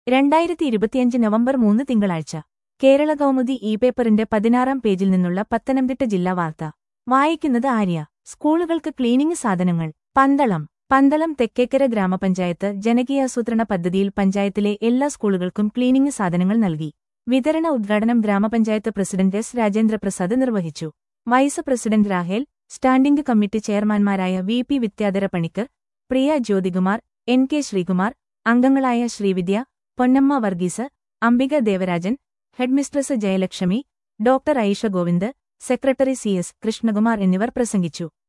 രണ്ടായിരത്തി ഇരുപത്തിയഞ്ച് നവംബർ മൂന്ന് തിങ്കളാഴ്ച കേരള കൗമുദി ഇ പേപ്പറിന്റെ പതിനാറാം പേജിൽ നിന്നുള്ള പത്തനംതിട്ട ജില്ലാ വാർത്ത വായിക്കുന്നത് ആര്യ സ്കൂളുകൾക്ക് ക്ലീനിംഗ് സാധനങ്ങൾ പന്തളം പന്തളം തെക്കേക്കര ഗ്രാമപഞ്ചായത്ത് ജനകീയാസൂത്രണ പദ്ധതിയിൽ പഞ്ചായത്തിലെ എല്ലാ സ്കൂളുകൾക്കും ക്ലീനിംഗ് സാധനങ്ങൾ നൽകി വിതരണ ഉദ്ഘാടനം ഗ്രാമപഞ്ചായത്ത് പ്രസിഡന്റ് എസ് രാജേന്ദ്രപ്രസാദ് നിർവഹിച്ചു vice president Rahel standing committee ചെയർമാൻമാരായ V P Vidyadhara Panicker Priya Jyothikumar N K Sreekumar അംഗങ്ങളായ Sreevidya Ponnamma Varghese Ambika Devarajan headmistress Jayalakshmi doctor Aisha Govind secretary C S Krishnakumar എന്നിവർ പ്രസംഗിച്ചു